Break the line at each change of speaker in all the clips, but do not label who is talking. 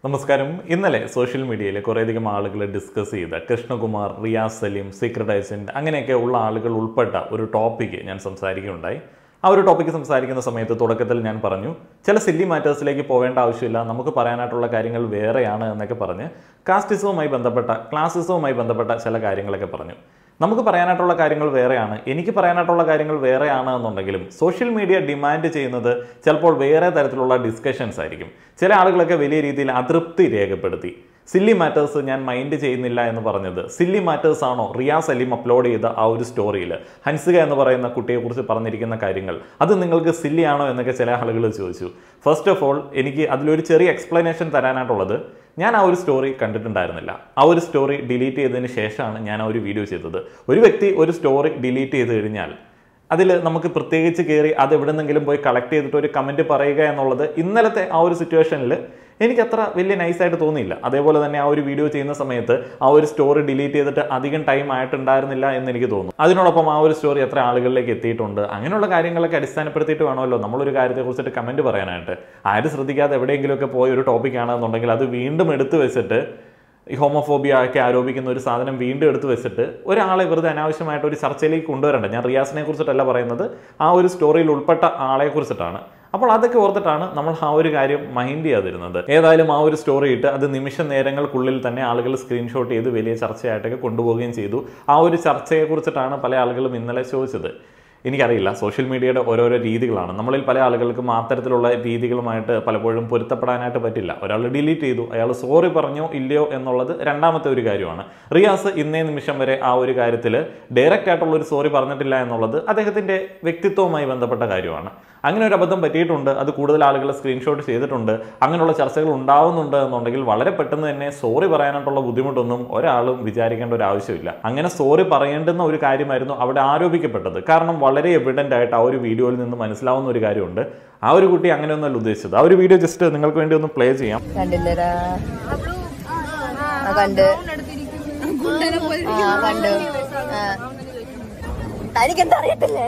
നമസ്കാരം ഇന്നലെ സോഷ്യൽ മീഡിയയിൽ കുറേയധികം ആളുകൾ ഡിസ്കസ് ചെയ്ത കൃഷ്ണകുമാർ റിയാസ് സലീം സീക്രട്ട് ഏജന്റ് അങ്ങനെയൊക്കെ ഉള്ള ആളുകൾ ഉൾപ്പെട്ട ഒരു ടോപ്പിക്ക് ഞാൻ സംസാരിക്കുകയുണ്ടായി ആ ഒരു ടോപ്പിക്ക് സംസാരിക്കുന്ന സമയത്ത് തുടക്കത്തിൽ ഞാൻ പറഞ്ഞു ചില സില്ലി മാറ്റേഴ്സിലേക്ക് പോവേണ്ട ആവശ്യമില്ല നമുക്ക് പറയാനായിട്ടുള്ള കാര്യങ്ങൾ വേറെയാണ് എന്നൊക്കെ പറഞ്ഞ് കാസ്റ്റിസവുമായി ബന്ധപ്പെട്ട ക്ലാസിസവുമായി ബന്ധപ്പെട്ട ചില കാര്യങ്ങളൊക്കെ പറഞ്ഞു നമുക്ക് പറയാനായിട്ടുള്ള കാര്യങ്ങൾ വേറെയാണ് എനിക്ക് പറയാനായിട്ടുള്ള കാര്യങ്ങൾ വേറെയാണ് എന്നുണ്ടെങ്കിലും സോഷ്യൽ മീഡിയ ഡിമാൻഡ് ചെയ്യുന്നത് ചിലപ്പോൾ വേറെ തരത്തിലുള്ള ഡിസ്കഷൻസ് ആയിരിക്കും ചില ആളുകളൊക്കെ വലിയ രീതിയിൽ അതൃപ്തി രേഖപ്പെടുത്തി സില്ലി മാറ്റേഴ്സ് ഞാൻ മൈൻഡ് ചെയ്യുന്നില്ല എന്ന് പറഞ്ഞത് സില്ലി മാറ്റേഴ്സ് ആണോ റിയാസ് സലീം അപ്ലോഡ് ചെയ്ത ആ ഒരു സ്റ്റോറിയിൽ ഹൻസിക എന്ന് പറയുന്ന കുട്ടിയെക്കുറിച്ച് പറഞ്ഞിരിക്കുന്ന കാര്യങ്ങൾ അത് നിങ്ങൾക്ക് സില്ലി ആണോ എന്നൊക്കെ ചില ആളുകൾ ചോദിച്ചു ഫസ്റ്റ് ഓഫ് ഓൾ എനിക്ക് അതിലൊരു ചെറിയ എക്സ്പ്ലനേഷൻ തരാനായിട്ടുള്ളത് ഞാൻ ആ ഒരു സ്റ്റോറി കണ്ടിട്ടുണ്ടായിരുന്നില്ല ആ ഒരു സ്റ്റോറി ഡിലീറ്റ് ചെയ്തതിന് ശേഷമാണ് ഞാൻ ആ ഒരു വീഡിയോ ചെയ്തത് ഒരു വ്യക്തി ഒരു സ്റ്റോറി ഡിലീറ്റ് ചെയ്ത് കഴിഞ്ഞാൽ അതിൽ നമുക്ക് പ്രത്യേകിച്ച് കയറി അത് എവിടെന്നെങ്കിലും പോയി കളക്ട് ചെയ്തിട്ട് ഒരു കമൻറ്റ് പറയുക എന്നുള്ളത് ഇന്നലത്തെ ആ ഒരു സിറ്റുവേഷനിൽ എനിക്ക് അത്ര വലിയ നൈസായിട്ട് തോന്നിയില്ല അതേപോലെ തന്നെ ആ ഒരു വീഡിയോ ചെയ്യുന്ന സമയത്ത് ആ ഒരു സ്റ്റോറി ഡിലീറ്റ് ചെയ്തിട്ട് അധികം ടൈം ആയിട്ടുണ്ടായിരുന്നില്ല എന്ന് എനിക്ക് തോന്നുന്നു അതിനോടൊപ്പം ആ ഒരു സ്റ്റോറി എത്ര ആളുകളിലേക്ക് എത്തിയിട്ടുണ്ട് അങ്ങനെയുള്ള കാര്യങ്ങളൊക്കെ അടിസ്ഥാനപ്പെടുത്തിയിട്ട് വേണമല്ലോ നമ്മളൊരു കാര്യത്തെക്കുറിച്ചിട്ട് കമൻറ്റ് പറയാനായിട്ട് ആരും ശ്രദ്ധിക്കാതെ എവിടെയെങ്കിലുമൊക്കെ പോയ ഒരു ടോപ്പിക് ആണെന്നുണ്ടെങ്കിൽ അത് വീണ്ടും എടുത്തു വെച്ചിട്ട് ഈ ഹോമോഫോബിയ ഒക്കെ ആരോപിക്കുന്ന ഒരു സാധനം വീണ്ടും എടുത്തു വെച്ചിട്ട് ഒരാളെ വെറുതെ അനാവശ്യമായിട്ട് ഒരു ചർച്ചയിലേക്ക് കൊണ്ടുവരണ്ട ഞാൻ റിയാസിനെ കുറിച്ചിട്ടല്ല പറയുന്നത് ആ ഒരു സ്റ്റോറിയിൽ ഉൾപ്പെട്ട ആളെ കുറിച്ചിട്ടാണ് അപ്പോൾ അതൊക്കെ ഓർത്തിട്ടാണ് നമ്മൾ ആ ഒരു കാര്യം മൈൻഡ് ചെയ്യാതിരുന്നത് ഏതായാലും ആ ഒരു സ്റ്റോറി ഇട്ട് അത് നിമിഷ നേരങ്ങൾക്കുള്ളിൽ തന്നെ ആളുകൾ സ്ക്രീൻഷോട്ട് ചെയ്ത് വലിയ ചർച്ചയായിട്ടൊക്കെ കൊണ്ടുപോവുകയും ചെയ്തു ആ ഒരു ചർച്ചയെ കുറിച്ചിട്ടാണ് പല ആളുകളും ഇന്നലെ ചോദിച്ചത് എനിക്കറിയില്ല സോഷ്യൽ മീഡിയയുടെ ഓരോരോ രീതികളാണ് നമ്മളിൽ പല ആളുകൾക്കും അത്തരത്തിലുള്ള രീതികളുമായിട്ട് പലപ്പോഴും പൊരുത്തപ്പെടാനായിട്ട് പറ്റില്ല ഒരാൾ ഡിലീറ്റ് ചെയ്തു അയാൾ സോറി പറഞ്ഞോ ഇല്ലയോ എന്നുള്ളത് രണ്ടാമത്തെ ഒരു കാര്യമാണ് റിയാസ് ഇന്നേ നിമിഷം വരെ ആ ഒരു കാര്യത്തിൽ ഡയറക്റ്റ് ആയിട്ടുള്ള ഒരു സോറി പറഞ്ഞിട്ടില്ല എന്നുള്ളത് അദ്ദേഹത്തിൻ്റെ വ്യക്തിത്വവുമായി ബന്ധപ്പെട്ട കാര്യമാണ് അങ്ങനെ ഒരു അബദ്ധം പറ്റിയിട്ടുണ്ട് അത് കൂടുതൽ ആളുകൾ സ്ക്രീൻഷോട്ട് ചെയ്തിട്ടുണ്ട് അങ്ങനെയുള്ള ചർച്ചകൾ ഉണ്ടാവുന്നുണ്ട് എന്നുണ്ടെങ്കിൽ വളരെ പെട്ടെന്ന് തന്നെ സോറി പറയാനായിട്ടുള്ള ബുദ്ധിമുട്ടൊന്നും ഒരാളും വിചാരിക്കേണ്ട ഒരു ആവശ്യമില്ല അങ്ങനെ സോറി പറയേണ്ടുന്ന ഒരു കാര്യമായിരുന്നു അവിടെ ആരോപിക്കപ്പെട്ടത് കാരണം വളരെ എവിഡൻ്റ് ആയിട്ട് ആ ഒരു വീഡിയോയിൽ നിന്ന് മനസ്സിലാവുന്ന ഒരു കാര്യമുണ്ട് ആ ഒരു കുട്ടി അങ്ങനെയൊന്നുമല്ല ഉദ്ദേശിച്ചത് ആ ഒരു വീഡിയോ ജസ്റ്റ് നിങ്ങൾക്ക് വേണ്ടി ഒന്ന് പ്ലേ ചെയ്യാം
കണ്ടില്ലടാ ആ കണ്ട് ആ കണ്ടു ആ തനിക്കെന്താ അറിയത്തില്ലേ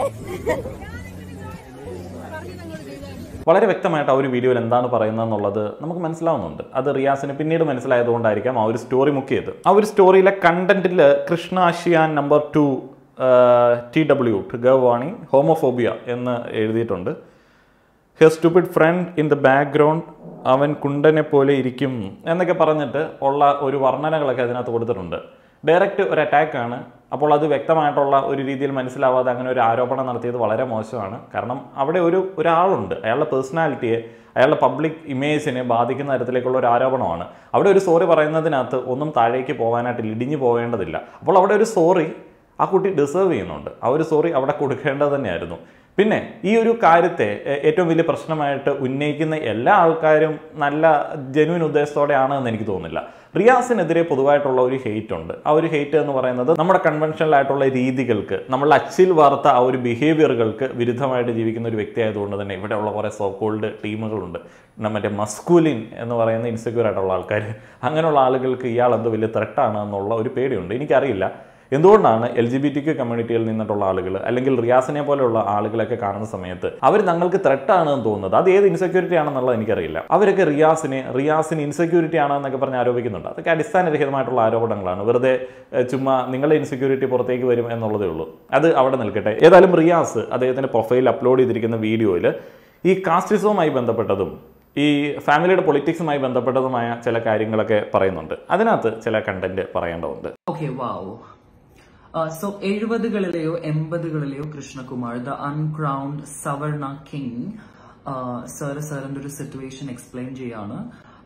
വളരെ വ്യക്തമായിട്ട് ആ ഒരു വീഡിയോയിൽ എന്താണ് പറയുന്നത് എന്നുള്ളത് നമുക്ക് മനസ്സിലാവുന്നുണ്ട് അത് റിയാസിന് പിന്നീട് മനസ്സിലായതുകൊണ്ടായിരിക്കാം ആ ഒരു സ്റ്റോറി മുക്കിയത് ആ ഒരു സ്റ്റോറിയിലെ കണ്ടന്റിൽ Krishna Ashiyan number two T W ഗവാണി ഹോമോഫോബിയ എന്ന് എഴുതിയിട്ടുണ്ട് he stupid friend in the background അവൻ കുണ്ടനെ പോലെ ഇരിക്കും എന്നൊക്കെ പറഞ്ഞിട്ട് ഉള്ള ഒരു വർണ്ണനകളൊക്കെ അതിനകത്ത് കൊടുത്തിട്ടുണ്ട് ഡയറക്റ്റ് ഒരു അറ്റാക്കാണ് അപ്പോൾ അത് വ്യക്തമായിട്ടുള്ള ഒരു രീതിയിൽ മനസ്സിലാവാതെ അങ്ങനെ ഒരു ആരോപണം നടത്തിയത് വളരെ മോശമാണ് കാരണം അവിടെ ഒരു ഒരാളുണ്ട് അയാളുടെ പേഴ്സണാലിറ്റിയെ അയാളുടെ പബ്ലിക് ഇമേജിനെ ബാധിക്കുന്ന തരത്തിലേക്കുള്ള ഒരു ആരോപണമാണ് അവിടെ ഒരു സോറി പറയുന്നതിനകത്ത് ഒന്നും താഴേക്ക് പോകാനായിട്ട് ഇടിഞ്ഞു പോവേണ്ടതില്ല അപ്പോൾ അവിടെ ഒരു സോറി ആ കുട്ടി ഡിസേർവ് ചെയ്യുന്നുണ്ട് ആ ഒരു സോറി അവിടെ കൊടുക്കേണ്ടത് തന്നെയായിരുന്നു പിന്നെ ഈ ഒരു കാര്യത്തെ ഏ- ഏറ്റവും വലിയ പ്രശ്നമായിട്ട് ഉന്നയിക്കുന്ന എല്ലാ ആൾക്കാരും നല്ല ജെന്യൂൻ ഉദ്ദേശത്തോടെയാണ് എന്ന് എനിക്ക് തോന്നുന്നില്ല റിയാസിനെതിരെ പൊതുവായിട്ടുള്ള ഒരു ഹെയ്റ്റ് ഉണ്ട് ആ ഒരു ഹെയ്റ്റ് എന്ന് പറയുന്നത് നമ്മുടെ കൺവെൻഷണൽ ആയിട്ടുള്ള രീതികൾക്ക് നമ്മളുടെ അച്ചിൽ വാർത്ത ആ ഒരു ബിഹേവിയറുകൾക്ക് വിരുദ്ധമായിട്ട് ജീവിക്കുന്ന ഒരു വ്യക്തി ആയതുകൊണ്ട് തന്നെ ഇവിടെയുള്ള കുറേ സോ കോൾഡ് ടീമുകളുണ്ട് ന- മറ്റേ മസ്കുലിൻ എന്ന് പറയുന്ന ഇൻസെക്യൂർ ആയിട്ടുള്ള ആൾക്കാർ അങ്ങനെയുള്ള ആളുകൾക്ക് ഇയാൾ എന്തോ വലിയ ത്രെട്ടാണ് എന്നുള്ള ഒരു പേടിയുണ്ട് എനിക്കറിയില്ല എന്തുകൊണ്ടാണ് L G B T Q കമ്മ്യൂണിറ്റിയിൽ നിന്നിട്ടുള്ള ആളുകൾ അല്ലെങ്കിൽ റിയാസിനെ പോലെയുള്ള ആളുകളൊക്കെ കാണുന്ന സമയത്ത് അവർ ഞങ്ങൾക്ക് ത്രെട്ടാണ് എന്ന് തോന്നുന്നത് അത് ഏത് ഇൻസെക്യൂരിറ്റി ആണെന്നുള്ളത് എനിക്കറിയില്ല അവരൊക്കെ റിയാസിനെ റിയാസിന് ഇൻസെക്യൂരിറ്റി ആണെന്നൊക്കെ പറഞ്ഞ് ആരോപിക്കുന്നുണ്ട് അതൊക്കെ അടിസ്ഥാനരഹിതമായിട്ടുള്ള ആരോപണങ്ങളാണ് വെറുതെ ഏഹ്, ചുമ്മാ നിങ്ങളുടെ ഇൻസെക്യൂരിറ്റി പുറത്തേക്ക് വരും എന്നുള്ളതേ ഉള്ളൂ അത് അവിടെ നിൽക്കട്ടെ ഏതായാലും റിയാസ് അദ്ദേഹത്തിന്റെ പ്രൊഫൈൽ അപ്ലോഡ് ചെയ്തിരിക്കുന്ന വീഡിയോയിൽ ഈ കാസ്റ്റിസവുമായി ബന്ധപ്പെട്ടതും ഈ ഫാമിലിയുടെ പൊളിറ്റിക്സുമായി ബന്ധപ്പെട്ടതുമായ ചില കാര്യങ്ങളൊക്കെ പറയുന്നുണ്ട് അതിനകത്ത് ചില കണ്ടന്റ് പറയേണ്ടതുണ്ട്
ഓക്കെ വാവ് സോ എഴുപതുകളിലെയോ എൺപതുകളിലെയോ Krishnakumar the uncrowned savarna king sir സാറിന്റെ ഒരു സിറ്റുവേഷൻ എക്സ്പ്ലെയിൻ ചെയ്യാണ്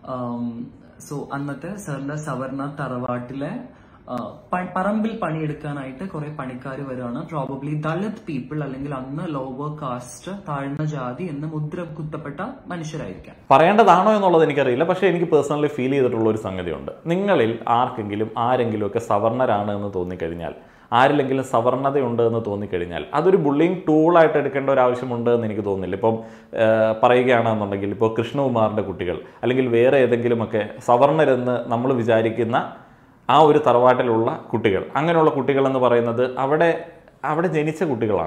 സോ അന്നത്തെ സാറിന്റെ സവർണ തറവാട്ടിലെ ആ, പ- പറമ്പിൽ പണിയെടുക്കാനായിട്ട് കുറെ പണിക്കാർ വരികയാണ് പ്രോബബ്ലി ദളിത് പീപ്പിൾ അല്ലെങ്കിൽ അന്ന് ലോവർ കാസ്റ്റ് താഴ്ന്ന ജാതി എന്ന് മുദ്ര കുത്തപ്പെട്ട മനുഷ്യരായിരിക്കാം
പറയേണ്ടതാണോ എന്നുള്ളത് എനിക്കറിയില്ല പക്ഷേ എനിക്ക് പേഴ്സണലി ഫീൽ ചെയ്തിട്ടുള്ള ഒരു സംഗതിയുണ്ട് നിങ്ങളിൽ ആർക്കെങ്കിലും ആരെങ്കിലും ഒക്കെ സവർണരാണ് എന്ന് തോന്നിക്കഴിഞ്ഞാൽ ആരിലെങ്കിലും സവർണതയുണ്ട് എന്ന് തോന്നിക്കഴിഞ്ഞാൽ അതൊരു ബുള്ളിങ് ടൂളായിട്ട് എടുക്കേണ്ട ഒരു ആവശ്യമുണ്ട് എന്ന് എനിക്ക് തോന്നുന്നില്ല ഇപ്പം ഏഹ്, പറയുകയാണെന്നുണ്ടെങ്കിൽ ഇപ്പോൾ കൃഷ്ണകുമാറിൻ്റെ കുട്ടികൾ അല്ലെങ്കിൽ വേറെ ഏതെങ്കിലുമൊക്കെ സവർണരെന്ന് നമ്മൾ വിചാരിക്കുന്ന ആ ഒരു തറവാട്ടിലുള്ള കുട്ടികൾ അങ്ങനെയുള്ള കുട്ടികൾ എന്ന് പറയുന്നത് അവിടെ അവിടെ ജനിച്ച കുട്ടികളാണ്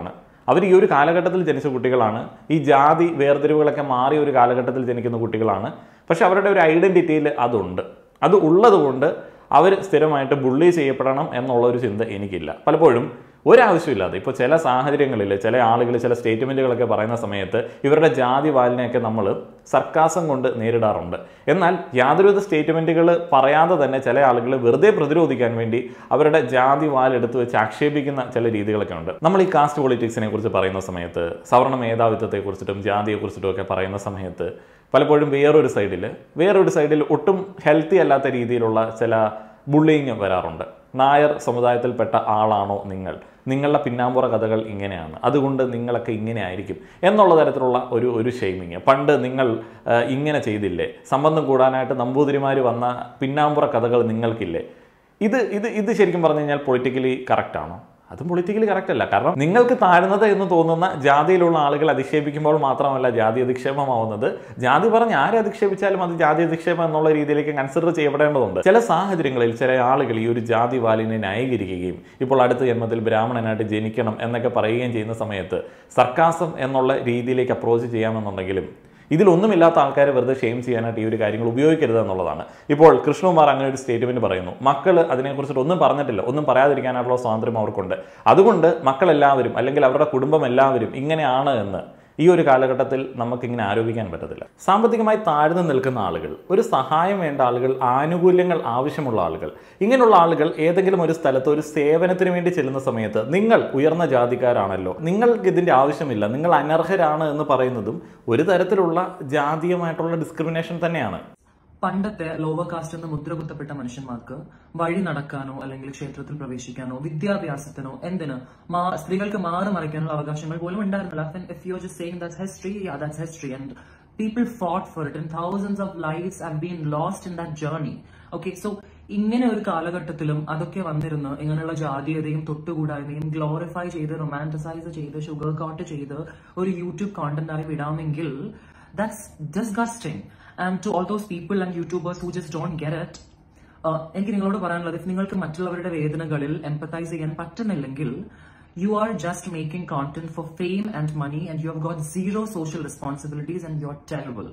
അവർ ഈ ഒരു കാലഘട്ടത്തിൽ ജനിച്ച കുട്ടികളാണ് ഈ ജാതി വേർതിരിവുകളൊക്കെ മാറിയ ഒരു കാലഘട്ടത്തിൽ ജനിക്കുന്ന കുട്ടികളാണ് പക്ഷെ അവരുടെ ഒരു ഐഡൻറ്റിറ്റിയിൽ അതുണ്ട് അത് ഉള്ളതുകൊണ്ട് അവർ സ്ഥിരമായിട്ട് ബുള്ളി ചെയ്യപ്പെടണം എന്നുള്ള ഒരു ചിന്ത എനിക്കില്ല പലപ്പോഴും ഒരാവശ്യമില്ലാതെ ഇപ്പോൾ ചില സാഹചര്യങ്ങളിൽ ചില ആളുകൾ ചില സ്റ്റേറ്റ്മെൻറ്റുകളൊക്കെ പറയുന്ന സമയത്ത് ഇവരുടെ ജാതി വാലിനെയൊക്കെ നമ്മൾ സർക്കാസം കൊണ്ട് നേരിടാറുണ്ട് എന്നാൽ യാതൊരുവിധ സ്റ്റേറ്റ്മെൻറ്റുകൾ പറയാതെ തന്നെ ചില ആളുകൾ വെറുതെ പ്രതിരോധിക്കാൻ വേണ്ടി അവരുടെ ജാതി വാലെടുത്ത് വെച്ച് ആക്ഷേപിക്കുന്ന ചില രീതികളൊക്കെ ഉണ്ട് നമ്മൾ ഈ കാസ്റ്റ് പൊളിറ്റിക്സിനെ കുറിച്ച് പറയുന്ന സമയത്ത് സവർണ മേധാവിത്വത്തെക്കുറിച്ചിട്ടും ജാതിയെക്കുറിച്ചിട്ടും ഒക്കെ പറയുന്ന സമയത്ത് പലപ്പോഴും വേറൊരു സൈഡിൽ വേറൊരു സൈഡിൽ ഒട്ടും ഹെൽത്തി അല്ലാത്ത രീതിയിലുള്ള ചില ബുള്ളിങ് വരാറുണ്ട് നായർ സമുദായത്തിൽപ്പെട്ട ആളാണോ നിങ്ങൾ നിങ്ങളുടെ പിന്നാമ്പുറ കഥകൾ ഇങ്ങനെയാണ് അതുകൊണ്ട് നിങ്ങളൊക്കെ ഇങ്ങനെ ആയിരിക്കും എന്നുള്ള തരത്തിലുള്ള ഒരു ഒരു ഷെയ്മിങ് പണ്ട് നിങ്ങൾ ആ, ഇങ്ങനെ ചെയ്തില്ലേ സംബന്ധം കൂടാനായിട്ട് നമ്പൂതിരിമാർ വന്ന പിന്നാമ്പുറ കഥകൾ നിങ്ങൾക്കില്ലേ ഇത് ഇത് ഇത് ശരിക്കും പറഞ്ഞു കഴിഞ്ഞാൽ പൊളിറ്റിക്കലി കറക്റ്റ് ആണോ അതും പൊളിറ്റിക്കലി കറക്റ്റ് അല്ല കാരണം നിങ്ങൾക്ക് താഴ്ന്നത് എന്ന് തോന്നുന്ന ജാതിയിലുള്ള ആളുകൾ അധിക്ഷേപിക്കുമ്പോൾ മാത്രമല്ല ജാതി അധിക്ഷേപമാവുന്നത് ജാതി പറഞ്ഞ് ആരെ അധിക്ഷേപിച്ചാലും അത് ജാതി അധിക്ഷേപം എന്നുള്ള രീതിയിലേക്ക് കൺസിഡർ ചെയ്യപ്പെടേണ്ടതുണ്ട് ചില സാഹചര്യങ്ങളിൽ ചില ആളുകൾ ഈ ഒരു ജാതി വാലിനെ ന്യായീകരിക്കുകയും ഇപ്പോൾ അടുത്ത ജന്മത്തിൽ ബ്രാഹ്മണനായിട്ട് ജനിക്കണം എന്നൊക്കെ പറയുകയും ചെയ്യുന്ന സമയത്ത് സർക്കാസം എന്നുള്ള രീതിയിലേക്ക് അപ്രോച്ച് ചെയ്യാമെന്നുണ്ടെങ്കിലും ഇതിലൊന്നുമില്ലാത്ത ആൾക്കാരെ വെറുതെ ഷെയിം ചെയ്യാനായിട്ട് ഈ ഒരു കാര്യങ്ങൾ ഉപയോഗിക്കരുത് എന്നുള്ളതാണ് ഇപ്പോൾ കൃഷ്ണകുമാർ അങ്ങനെ ഒരു സ്റ്റേറ്റ്മെന്റ് പറയുന്നു മക്കൾ അതിനെക്കുറിച്ചിട്ട് ഒന്നും പറഞ്ഞിട്ടില്ല ഒന്നും പറയാതിരിക്കാനായിട്ടുള്ള സ്വാതന്ത്ര്യം അവർക്കുണ്ട് അതുകൊണ്ട് മക്കളെല്ലാവരും അല്ലെങ്കിൽ അവരുടെ കുടുംബം എല്ലാവരും ഇങ്ങനെയാണ് എന്ന് ഈ ഒരു കാലഘട്ടത്തിൽ നമുക്കിങ്ങനെ ആരോപിക്കാൻ പറ്റത്തില്ല സാമ്പത്തികമായി താഴ്ന്നു നിൽക്കുന്ന ആളുകൾ ഒരു സഹായം വേണ്ട ആളുകൾ ആനുകൂല്യങ്ങൾ ആവശ്യമുള്ള ആളുകൾ ഇങ്ങനെയുള്ള ആളുകൾ ഏതെങ്കിലും ഒരു സ്ഥലത്ത് ഒരു സേവനത്തിന് വേണ്ടി ചെല്ലുന്ന സമയത്ത് നിങ്ങൾ ഉയർന്ന ജാതിക്കാരാണല്ലോ നിങ്ങൾക്ക് ഇതിൻ്റെ ആവശ്യമില്ല നിങ്ങൾ അനർഹരാണ് എന്ന് പറയുന്നതും ഒരു തരത്തിലുള്ള ജാതീയമായിട്ടുള്ള ഡിസ്ക്രിമിനേഷൻ തന്നെയാണ്
പണ്ടത്തെ ലോവർ കാസ്റ്റ് എന്ന് മുദ്ര കുത്തപ്പെട്ട മനുഷ്യന്മാർക്ക് വഴി നടക്കാനോ അല്ലെങ്കിൽ ക്ഷേത്രത്തിൽ പ്രവേശിക്കാനോ വിദ്യാഭ്യാസത്തിനോ എന്തിന് മാ- സ്ത്രീകൾക്ക് മാറി മറിക്കാനുള്ള അവകാശങ്ങൾ പോലും ഉണ്ടായിരുന്നില്ല if you just saying that's history yeah that's history and people fought for it and thousands of lifes have been lost in that journey okay so ഇങ്ങനെ ഒരു കാലഘട്ടത്തിലും അതൊക്കെ വന്നിരുന്ന് ഇങ്ങനെയുള്ള ജാതീയതയും തൊട്ടുകൂടായ്മയും ഗ്ലോറിഫൈ ചെയ്ത് റൊമാൻറ്റസൈസ് ചെയ്ത് ഷുഗർ കോട്ട് ചെയ്ത് ഒരു യൂട്യൂബ് കോണ്ടന്റ് ആയി വിടാമെങ്കിൽ that's disgusting and to all those people and YouTubers who just don't get it എനിക്ക് നിങ്ങളോട് പറയാനുള്ളത് if നിങ്ങൾക്ക് മറ്റുള്ളവരുടെ വേദനകളിൽ എംപത്തൈസ് ചെയ്യാൻ പറ്റുന്നില്ലെങ്കിൽ you are just making content for fame and money and you have got zero social responsibilities and you are terrible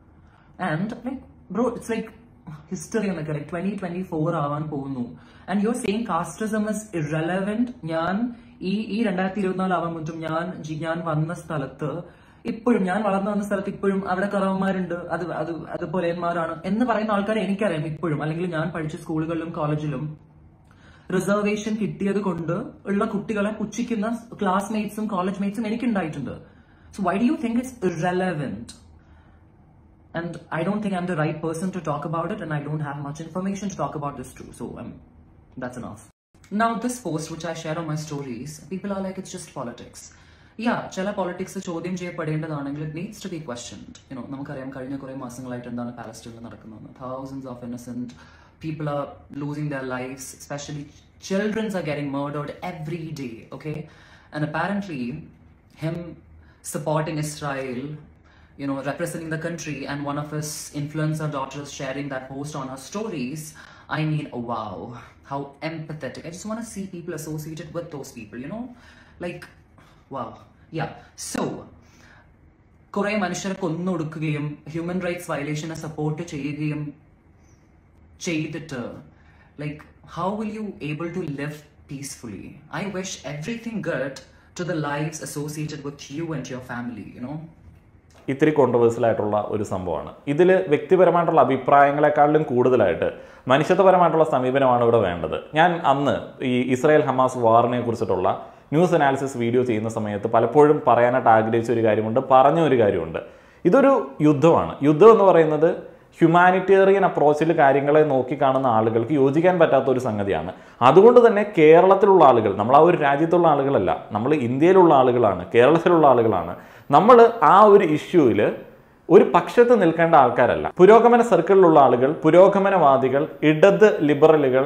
and like bro it's like history എന്നൊക്കെ like twenty twenty four ആവാൻ പോകുന്നു and you are same casteism is irrelevant ഞാൻ ഈ ഈ രണ്ടായിരത്തി ഇരുപത്തിനാല് ആവാൻ മുറ്റും ഞാൻ ജി- ഞാൻ വന്ന സ്ഥലത്ത് ഇപ്പോഴും ഞാൻ വളർന്നു വന്ന സ്ഥലത്ത് ഇപ്പോഴും അവിടെ കുറവന്മാരുണ്ട് അത് അത് അത് പൊലേന്മാരാണ് എന്ന് പറയുന്ന ആൾക്കാരെ എനിക്കറിയാം ഇപ്പോഴും അല്ലെങ്കിൽ ഞാൻ പഠിച്ച സ്കൂളുകളിലും കോളേജിലും റിസർവേഷൻ കിട്ടിയത് കൊണ്ട് ഉള്ള കുട്ടികളെ പുച്ഛിക്കുന്ന ക്ലാസ്മേറ്റ്സും കോളേജ് മേറ്റ്സും എനിക്കുണ്ടായിട്ടുണ്ട് so why do you think it's irrelevant and I don't think I'm the right person to talk about it, and I don't have much information to talk about this too. So um, that's enough. Now, this post which I share on my stories, people are like, it's just politics. Yeah, ചില politics ചോദ്യം ചെയ്യപ്പെടേണ്ടതാണെങ്കിൽ it needs to be questioned you know നമുക്കറിയാം കഴിഞ്ഞ കുറെ മാസങ്ങളായിട്ട് എന്താണ് പാലസ്റ്റീനിൽ നടക്കുന്നത് thousands of innocent people are losing their lifes specially childrens are getting murdered every day okay and apparently him supporting Israel, you know, representing the country, and one of his influencer daughters sharing that post on her stories. I mean, wow, how empathetic. I just want to see people associated with those people, you know? Like, wow. Yeah. So, കുറെ മനുഷ്യരെ കൊന്നൊടുക്കുകയും human rights വയലേഷനെ support ചെയ്യുകയും ചെയ്തിട്ട് like how will you able to live peacefully I wish everything good to the lifes associated with you and your family you know
ഇത്തിരി controversial ആയിട്ടുള്ള ഒരു സംഭവമാണ് ഇതിൽ വ്യക്തിപരമായിട്ടുള്ള അഭിപ്രായങ്ങളെക്കാളിലും കൂടുതലായിട്ട് മനുഷ്യത്വപരമായിട്ടുള്ള സമീപനമാണ് ഇവിടെ വേണ്ടത് ഞാൻ അന്ന് ഈ ഇസ്രായേൽ ഹമാസ് വാറിനെ കുറിച്ചിട്ടുള്ള ന്യൂസ് അനാലിസിസ് വീഡിയോ ചെയ്യുന്ന സമയത്ത് പലപ്പോഴും പറയാനായിട്ട് ആഗ്രഹിച്ച ഒരു കാര്യമുണ്ട് പറഞ്ഞ ഒരു കാര്യമുണ്ട് ഇതൊരു യുദ്ധമാണ് യുദ്ധം എന്ന് പറയുന്നത് ഹ്യൂമാനിറ്റേറിയൻ അപ്രോച്ചിൽ കാര്യങ്ങളെ നോക്കിക്കാണുന്ന ആളുകൾക്ക് യോജിക്കാൻ പറ്റാത്ത ഒരു സംഗതിയാണ് അതുകൊണ്ട് തന്നെ കേരളത്തിലുള്ള ആളുകൾ നമ്മൾ ആ ഒരു രാജ്യത്തുള്ള ആളുകളല്ല നമ്മൾ ഇന്ത്യയിലുള്ള ആളുകളാണ് കേരളത്തിലുള്ള ആളുകളാണ് നമ്മൾ ആ ഒരു ഇഷ്യൂവിൽ ഒരു പക്ഷത്ത് നിൽക്കേണ്ട ആൾക്കാരല്ല പുരോഗമന സർക്കിളിലുള്ള ആളുകൾ പുരോഗമനവാദികൾ ഇടത് ലിബറലുകൾ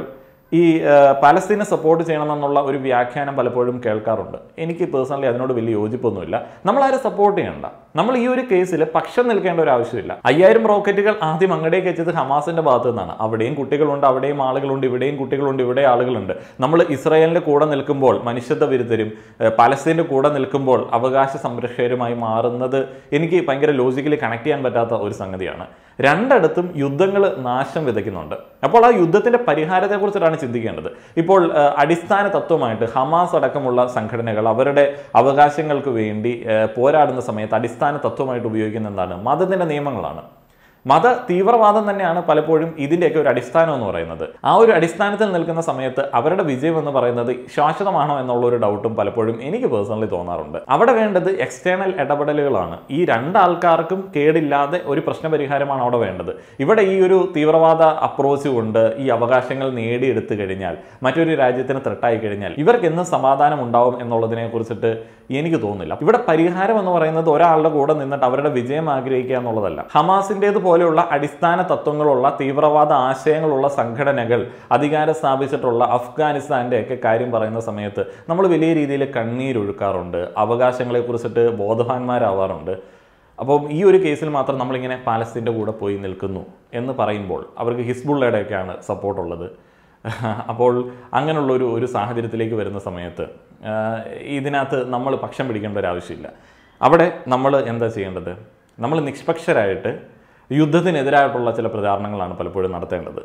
ഈ ആ, പലസ്തീനെ സപ്പോർട്ട് ചെയ്യണമെന്നുള്ള ഒരു വ്യാഖ്യാനം പലപ്പോഴും കേൾക്കാറുണ്ട് എനിക്ക് പേഴ്സണലി അതിനോട് വലിയ യോജിപ്പൊന്നുമില്ല നമ്മളാരും സപ്പോർട്ട് ചെയ്യണ്ട നമ്മൾ ഈ ഒരു കേസിൽ പക്ഷം നിൽക്കേണ്ട ഒരു ആവശ്യമില്ല അയ്യായിരം റോക്കറ്റുകൾ ആദ്യം അങ്ങടേക്ക് വെച്ചത് ഹമാസിന്റെ ഭാഗത്തു നിന്നാണ് അവിടെയും കുട്ടികളുണ്ട് അവിടെയും ആളുകളുണ്ട് ഇവിടെയും കുട്ടികളുണ്ട് ഇവിടെ ആളുകളുണ്ട് നമ്മൾ ഇസ്രായേലിന്റെ കൂടെ നിൽക്കുമ്പോൾ മനുഷ്യത്വ വിരുദ്ധരും ഏഹ്, പലസ്തീന്റെ കൂടെ നിൽക്കുമ്പോൾ അവകാശ സംരക്ഷകരുമായി മാറുന്നത് എനിക്ക് ഭയങ്കര ലോജിക്കലി കണക്ട് ചെയ്യാൻ പറ്റാത്ത ഒരു സംഗതിയാണ് രണ്ടിടത്തും യുദ്ധങ്ങൾ നാശം വിതയ്ക്കുന്നുണ്ട് അപ്പോൾ ആ യുദ്ധത്തിന്റെ പരിഹാരത്തെക്കുറിച്ചിട്ടാണ് ചിന്തിക്കേണ്ടത് ഇപ്പോൾ ഏഹ്, അടിസ്ഥാന തത്വമായിട്ട് ഹമാസ് അടക്കമുള്ള സംഘടനകൾ അവരുടെ അവകാശങ്ങൾക്ക് വേണ്ടി ഏഹ്, പോരാടുന്ന സമയത്ത് അടിസ്ഥാന തത്വമായിട്ട് ഉപയോഗിക്കുന്ന എന്താണ് മതത്തിന്റെ നിയമങ്ങളാണ് മത തീവ്രവാദം തന്നെയാണ് പലപ്പോഴും ഇതിൻ്റെയൊക്കെ ഒരു അടിസ്ഥാനം എന്ന് പറയുന്നത് ആ ഒരു അടിസ്ഥാനത്തിൽ നിൽക്കുന്ന സമയത്ത് അവരുടെ വിജയം എന്ന് പറയുന്നത് ശാശ്വതമാണോ എന്നുള്ള ഒരു ഡൗട്ടും പലപ്പോഴും എനിക്ക് പേഴ്സണലി തോന്നാറുണ്ട് അവിടെ വേണ്ടത് എക്സ്റ്റേണൽ ഇടപെടലുകളാണ് ഈ രണ്ടാൾക്കാർക്കും കേടില്ലാതെ ഒരു പ്രശ്നപരിഹാരമാണ് അവിടെ വേണ്ടത് ഇവിടെ ഈ ഒരു തീവ്രവാദ അപ്രോച്ച് കൊണ്ട് ഈ അവകാശങ്ങൾ നേടിയെടുത്തു കഴിഞ്ഞാൽ മറ്റൊരു രാജ്യത്തിന് ത്രെട്ടായി കഴിഞ്ഞാൽ ഇവർക്ക് എന്ന് സമാധാനം ഉണ്ടാവും എന്നുള്ളതിനെ കുറിച്ചിട്ട് എനിക്ക് തോന്നുന്നില്ല ഇവിടെ പരിഹാരം എന്ന് പറയുന്നത് ഒരാളുടെ കൂടെ നിന്നിട്ട് അവരുടെ വിജയം ആഗ്രഹിക്കുക എന്നുള്ളതല്ല ഹമാസിൻ്റേത് പോലെയുള്ള അടിസ്ഥാന തത്വങ്ങളുള്ള തീവ്രവാദ ആശയങ്ങളുള്ള സംഘടനകൾ അധികാരം സ്ഥാപിച്ചിട്ടുള്ള അഫ്ഗാനിസ്ഥാന്റെ ഒക്കെ കാര്യം പറയുന്ന സമയത്ത് നമ്മൾ വലിയ രീതിയിൽ കണ്ണീരൊഴുക്കാറുണ്ട് അവകാശങ്ങളെ കുറിച്ചിട്ട് ബോധവാന്മാരാവാറുണ്ട് അപ്പം ഈ ഒരു കേസിൽ മാത്രം നമ്മളിങ്ങനെ പാലസ്തീൻ്റെ കൂടെ പോയി നിൽക്കുന്നു എന്ന് പറയുമ്പോൾ അവർക്ക് ഹിസ്ബുള്ളയുടെയൊക്കെയാണ് സപ്പോർട്ടുള്ളത് അപ്പോൾ അങ്ങനെയുള്ള ഒരു ഒരു സാഹചര്യത്തിലേക്ക് വരുന്ന സമയത്ത് ആ, ഇതിനകത്ത് നമ്മൾ പക്ഷം പിടിക്കേണ്ട ഒരു ആവശ്യമില്ല അവിടെ നമ്മൾ എന്താ ചെയ്യേണ്ടത് നമ്മൾ നിഷ്പക്ഷരായിട്ട് യുദ്ധത്തിനെതിരായിട്ടുള്ള ചില പ്രചാരണങ്ങളാണ് പലപ്പോഴും നടത്തേണ്ടത്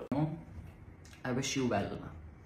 I wish you well.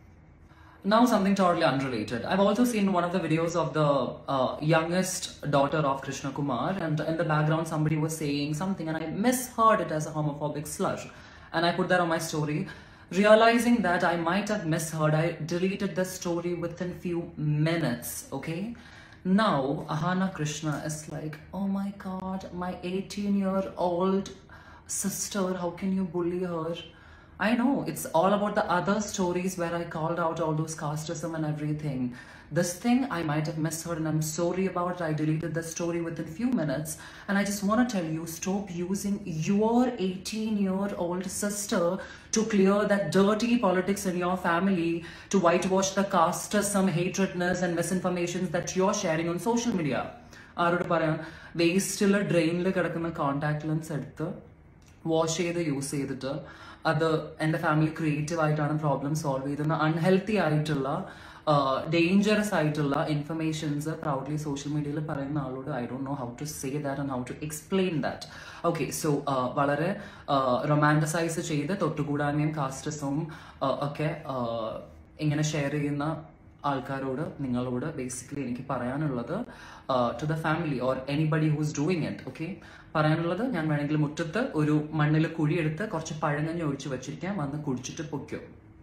Now, something totally unrelated. I've also seen one of the videos of the uh, youngest daughter of Krishna Kumar, and in the background, somebody was saying something, and I misheard it as a homophobic slur. And I put that on my story. Realizing that I might have misheard, I deleted the story within few minutes, okay? Now, Ahana Krishna is like, oh my god, my 18 year old sister, how can you bully her? I know it's all about the other stories where I called out all those casteism and everything. This thing I might have misheard and I'm sorry about it. I deleted the story within few minutes. And I just want to tell you stop using your 18 year old sister to clear that dirty politics in your family to whitewash the casteism, hatredness, and misinformations that you're sharing on social media. ആരോട് പറയാം വേസ്റ്റിൽ ഡ്രെയിനിൽ കിടക്കുന്ന contact lens എടുത്ത് wash ചെയ്ത് use ചെയ്തിട്ട് അത് എൻ്റെ ഫാമിലി ക്രിയേറ്റീവ് ആയിട്ടാണ് പ്രോബ്ലം സോൾവ് ചെയ്തെന്ന് അൺഹെൽത്തി ആയിട്ടുള്ള ഡേഞ്ചറസ് ആയിട്ടുള്ള ഇൻഫർമേഷൻസ് പ്രൗഡ്ലി സോഷ്യൽ മീഡിയയിൽ പറയുന്ന ആളോട് I don't know how to say that and how to explain that okay so വളരെ റൊമാൻറ്റസൈസ് ചെയ്ത് തൊട്ടുകൂടായ്മയും കാസ്റ്റസും ഒക്കെ uh, ഇങ്ങനെ ഷെയർ ചെയ്യുന്ന ആൾക്കാരോട് നിങ്ങളോട് ബേസിക്കലി എനിക്ക് പറയാനുള്ളത് to the family or anybody who's doing it okay പറയാനുള്ളത് ഞാൻ വേണമെങ്കിൽ മുറ്റത്ത് ഒരു മണ്ണിൽ കുഴിയെടുത്ത് കുറച്ച് പഴങ്ങഞ്ഞ് ഒഴിച്ച് വെച്ചിരിക്കാം വന്ന് കുടിച്ചിട്ട് പൊയ്ക്കോ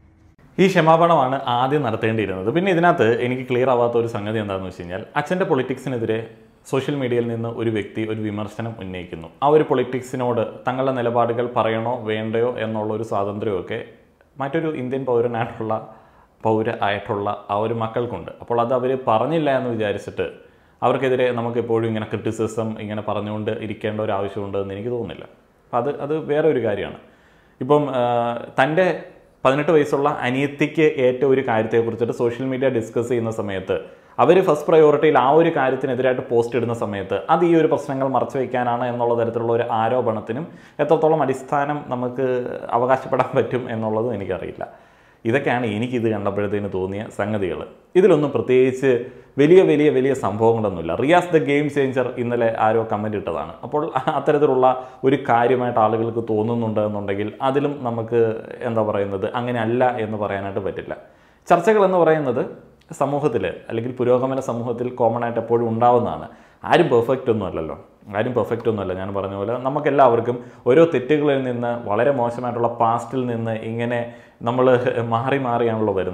ഈ ക്ഷമാപണമാണ് ആദ്യം നടത്തേണ്ടിയിരുന്നത് പിന്നെ ഇതിനകത്ത് എനിക്ക് ക്ലിയർ ആവാത്ത ഒരു സംഗതി എന്താണെന്ന് വെച്ച് കഴിഞ്ഞാൽ അച്ഛൻ്റെ പൊളിറ്റിക്സിനെതിരെ സോഷ്യൽ മീഡിയയിൽ നിന്ന് ഒരു വ്യക്തി ഒരു വിമർശനം ഉന്നയിക്കുന്നു ആ ഒരു പൊളിറ്റിക്സിനോട് തങ്ങളുടെ നിലപാടുകൾ പറയണോ വേണ്ടയോ എന്നുള്ള ഒരു സ്വാതന്ത്ര്യമൊക്കെ മറ്റൊരു ഇന്ത്യൻ പൗരനായിട്ടുള്ള പൗര ആയിട്ടുള്ള ആ ഒരു മക്കൾക്കുണ്ട് അപ്പോൾ അത് അവർ പറഞ്ഞില്ല എന്ന് വിചാരിച്ചിട്ട് അവർക്കെതിരെ നമുക്ക് എപ്പോഴും ഇങ്ങനെ ക്രിറ്റിസിസം ഇങ്ങനെ പറഞ്ഞുകൊണ്ട് ഇരിക്കേണ്ട ഒരു ആവശ്യമുണ്ട് എന്ന് എനിക്ക് തോന്നുന്നില്ല അപ്പം അത് അത് വേറെ ഒരു കാര്യമാണ് ഇപ്പം ആ, തൻ്റെ പതിനെട്ട് വയസ്സുള്ള അനിയത്തിക്ക് ഏറ്റ ഒരു കാര്യത്തെക്കുറിച്ചിട്ട് സോഷ്യൽ മീഡിയ ഡിസ്കസ് ചെയ്യുന്ന സമയത്ത് അവർ ഫസ്റ്റ് പ്രയോറിറ്റിയിൽ ആ ഒരു കാര്യത്തിനെതിരായിട്ട് പോസ്റ്റ് ഇടുന്ന സമയത്ത് അത് ഈ ഒരു പ്രശ്നങ്ങൾ മറച്ചു വയ്ക്കാനാണ് എന്നുള്ള തരത്തിലുള്ള ഒരു ആരോപണത്തിനും എത്രത്തോളം അടിസ്ഥാനം നമുക്ക് അവകാശപ്പെടാൻ പറ്റും എന്നുള്ളതും എനിക്കറിയില്ല ഇതൊക്കെയാണ് എനിക്കിത് കണ്ടപ്പോഴത്തേന് തോന്നിയ സംഗതികൾ ഇതിലൊന്നും പ്രത്യേകിച്ച് വലിയ വലിയ വലിയ സംഭവങ്ങളൊന്നുമില്ല റിയാസ് ദ ഗെയിം ചേഞ്ചർ ഇന്നലെ ആരോ കമൻ്റ് ഇട്ടതാണ് അപ്പോൾ അത്തരത്തിലുള്ള ഒരു കാര്യമായിട്ട് ആളുകൾക്ക് തോന്നുന്നുണ്ട് എന്നുണ്ടെങ്കിൽ അതിലും നമുക്ക് എന്താ പറയുന്നത് അങ്ങനെ അല്ല എന്ന് പറയാനായിട്ട് പറ്റില്ല ചർച്ചകൾ എന്ന് പറയുന്നത് സമൂഹത്തിൽ അല്ലെങ്കിൽ പുരോഗമന സമൂഹത്തിൽ കോമൺ ആയിട്ട് എപ്പോഴും ഉണ്ടാവുന്നതാണ് ആരും പെർഫെക്റ്റ് ഒന്നും അല്ലല്ലോ ആരും പെർഫെക്റ്റ് ഒന്നുമല്ല ഞാൻ പറഞ്ഞ പോലെ നമുക്കെല്ലാവർക്കും ഓരോ തെറ്റുകളിൽ നിന്ന് വളരെ മോശമായിട്ടുള്ള പാസ്റ്റിൽ നിന്ന് ഇങ്ങനെ നമ്മൾ മാറി മാറിയാണല്ലോ വരുന്നത്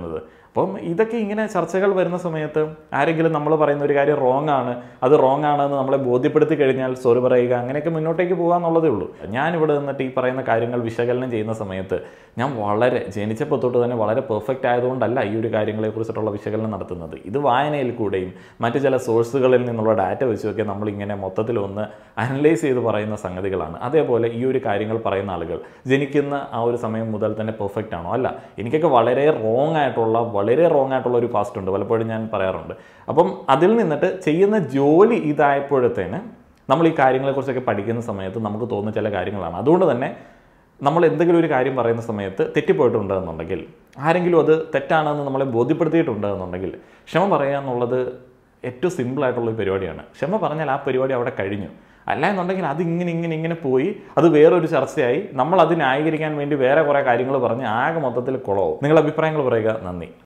അപ്പം ഇതൊക്കെ ഇങ്ങനെ ചർച്ചകൾ വരുന്ന സമയത്ത് ആരെങ്കിലും നമ്മൾ പറയുന്ന ഒരു കാര്യം റോങ് ആണ് അത് റോങ് ആണെന്ന് നമ്മളെ ബോധ്യപ്പെടുത്തി കഴിഞ്ഞാൽ സോറി പറയുക അങ്ങനെയൊക്കെ മുന്നോട്ടേക്ക് പോകാന്നുള്ളതേ ഉള്ളൂ ഞാൻ ഇവിടെ നിന്നിട്ട് ഈ പറയുന്ന കാര്യങ്ങൾ വിശകലനം ചെയ്യുന്ന സമയത്ത് ഞാൻ വളരെ ജനിച്ചപ്പോൾ തൊട്ട് തന്നെ വളരെ പെർഫെക്റ്റ് ആയതുകൊണ്ടല്ല ഈ ഒരു കാര്യങ്ങളെക്കുറിച്ചിട്ടുള്ള വിശകലനം നടത്തുന്നത് ഇത് വായനയിൽ കൂടെയും മറ്റു ചില സോഴ്സുകളിൽ നിന്നുള്ള ഡാറ്റ വെച്ചൊക്കെ നമ്മളിങ്ങനെ മൊത്തത്തിൽ ഒന്ന് അനലൈസ് ചെയ്ത് പറയുന്ന സംഗതികളാണ് അതേപോലെ ഈ ഒരു കാര്യങ്ങൾ പറയുന്ന ആളുകൾ ജനിക്കുന്ന ആ ഒരു സമയം മുതൽ തന്നെ പെർഫെക്റ്റ് ആണോ അല്ല എനിക്കൊക്കെ വളരെ റോങ് ആയിട്ടുള്ള വളരെ റോങ് ആയിട്ടുള്ള ഒരു പാസ്റ്റ് ഉണ്ട് പലപ്പോഴും ഞാൻ പറയാറുണ്ട് അപ്പം അതിൽ നിന്നിട്ട് ചെയ്യുന്ന ജോലി ഇതായപ്പോഴത്തേന് നമ്മൾ ഈ കാര്യങ്ങളെക്കുറിച്ചൊക്കെ പഠിക്കുന്ന സമയത്ത് നമുക്ക് തോന്നുന്ന ചില കാര്യങ്ങളാണ് അതുകൊണ്ട് തന്നെ നമ്മൾ എന്തെങ്കിലും ഒരു കാര്യം പറയുന്ന സമയത്ത് തെറ്റിപ്പോയിട്ടുണ്ട് എന്നുണ്ടെങ്കിൽ ആരെങ്കിലും അത് തെറ്റാണെന്ന് നമ്മളെ ബോധ്യപ്പെടുത്തിയിട്ടുണ്ട് എന്നുണ്ടെങ്കിൽ ക്ഷമ പറയുക എന്നുള്ളത് ഏറ്റവും സിമ്പിൾ ആയിട്ടുള്ള ഒരു പരിപാടിയാണ് ക്ഷമ പറഞ്ഞാൽ ആ പരിപാടി അവിടെ കഴിഞ്ഞു അല്ല എന്നുണ്ടെങ്കിൽ അത് ഇങ്ങനെ ഇങ്ങനെ ഇങ്ങനെ പോയി അത് വേറൊരു ചർച്ചയായി നമ്മൾ അത് ന്യായീകരിക്കാൻ വേണ്ടി വേറെ കുറേ കാര്യങ്ങൾ പറഞ്ഞ് ആകെ മൊത്തത്തിൽ കുളവും നിങ്ങളുടെ അഭിപ്രായങ്ങൾ പറയുക നന്ദി